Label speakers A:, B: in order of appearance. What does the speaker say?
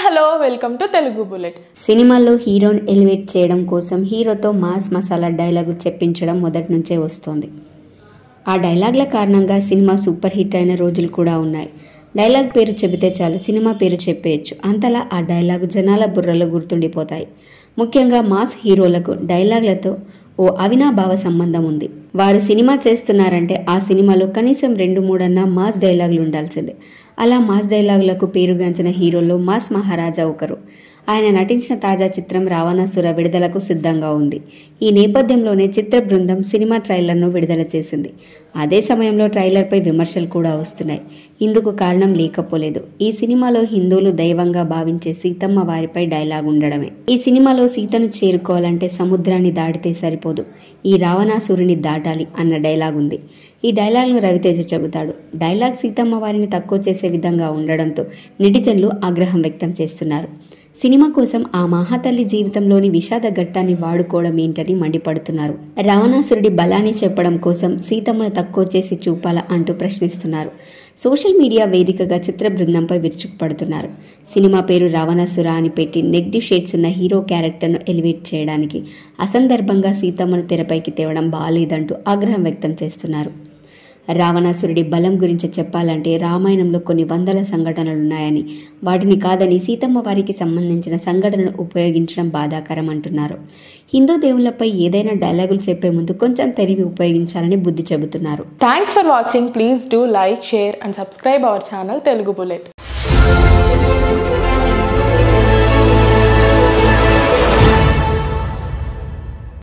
A: hello welcome to Telugu bullet
B: సినిమాలో హీరోని elevate చేయడం కోసం హీరోతో మాస్ మసాలా డైలాగు చెప్పించడం మొదటి నుంచే వస్తోంది ఆ డైలాగ్ల కారణంగా సినిమా సూపర్ హిట్ అయిన రోజులు కూడా ఉన్నాయి డైలాగ్ పేరు చెబితే చాలు సినిమా పేరు చెప్పేయచ్చు అంతలా ఆ డైలాగు జనాల బుర్రలో గుర్తుండిపోతాయి ముఖ్యంగా మాస్ హీరోలకు డైలాగ్లతో ఓ అవినాభావ సంబంధం ఉంది వారు సినిమా చేస్తున్నారంటే ఆ సినిమాలో కనీసం రెండు మూడన్నా మాస్ డైలాగులు ఉండాల్సిందే అలా మాస్ డైలాగులకు పేరుగాంచిన హీరోల్లో మాస్ మహారాజా ఒకరు ఆయన నటించిన తాజా చిత్రం రావణాసుర విడుదలకు సిద్ధంగా ఉంది ఈ నేపథ్యంలోనే చిత్ర బృందం సినిమా ట్రైలర్ను విడుదల చేసింది అదే సమయంలో ట్రైలర్పై విమర్శలు కూడా వస్తున్నాయి ఇందుకు కారణం లేకపోలేదు ఈ సినిమాలో హిందువులు దైవంగా భావించే సీతమ్మ వారిపై డైలాగ్ ఉండడమే ఈ సినిమాలో సీతను చేరుకోవాలంటే సముద్రాన్ని దాటితే సరిపోదు ఈ రావణాసురుని దాటాలి అన్న డైలాగ్ ఉంది ఈ డైలాగ్ను రవితేజ చెబుతాడు డైలాగ్ సీతమ్మ వారిని తక్కువ చేసే విధంగా ఉండడంతో నెటిజన్లు ఆగ్రహం వ్యక్తం చేస్తున్నారు సినిమా కోసం ఆ మహాతల్లి జీవితంలోని విషాద ఘట్టాన్ని వాడుకోవడం ఏంటని మండిపడుతున్నారు రావణాసురుడి బలాన్ని చెప్పడం కోసం సీతమ్మను తక్కువ చేసి చూపాలా అంటూ ప్రశ్నిస్తున్నారు సోషల్ మీడియా వేదికగా చిత్ర బృందంపై విరుచుకుపడుతున్నారు సినిమా పేరు రావణాసుర అని పెట్టి నెగిటివ్ షేడ్స్ ఉన్న హీరో క్యారెక్టర్ను ఎలివేట్ చేయడానికి అసందర్భంగా సీతమ్మను తెరపైకి తేవడం బాలేదంటూ ఆగ్రహం వ్యక్తం చేస్తున్నారు రావణాసురుడి బలం గురించి చెప్పాలంటే రామాయణంలో కొన్ని వందల సంఘటనలున్నాయని వాటిని కాదని సీతమ్మ వారికి సంబంధించిన సంఘటనను ఉపయోగించడం బాధాకరం అంటున్నారు హిందూ దేవుళ్లపై ఏదైనా డైలాగులు చెప్పే ముందు కొంచెం తెలివి ఉపయోగించాలని బుద్ధి చెబుతున్నారు
A: thanks for watching please do like share and subscribe our channel Telugu bullet